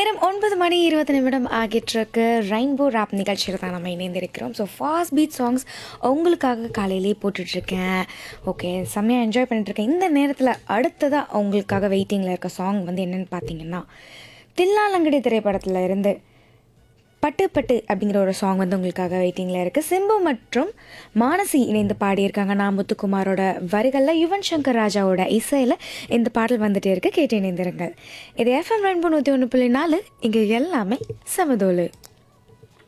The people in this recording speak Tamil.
நேரம் ஒன்பது மணி இருபது நிமிடம் ஆகிட்டிருக்கு ரெயின்போ ராப் நிகழ்ச்சியில் தான் நம்ம இணைந்திருக்கிறோம் ஸோ ஃபாஸ்ட் பீட் சாங்ஸ் உங்களுக்காக காலையிலேயே போட்டுட்ருக்கேன் ஓகே செம்மையாக என்ஜாய் பண்ணிட்டுருக்கேன் இந்த நேரத்தில் அடுத்ததாக உங்களுக்காக வெயிட்டிங்கில் இருக்க சாங் வந்து என்னென்னு பார்த்தீங்கன்னா தில்லாலங்கடி திரைப்படத்தில் இருந்து பட்டு பட்டு அப்படிங்கிற ஒரு சாங் வந்து உங்களுக்காக வெயிட்டிங்கில் இருக்குது சிம்பு மற்றும் மானசி இணைந்து பாடியிருக்காங்க நான் முத்துக்குமாரோட வரிகளில் யுவன் சங்கர் ராஜாவோட இசையில் இந்த பாடல் வந்துட்டே இருக்கு கேட்டு இணைந்திருங்கள் இது எஃப்எம் ரெண்டு நூற்றி ஒன்று புள்ளி நாலு இங்கே எல்லாமே சமதோலு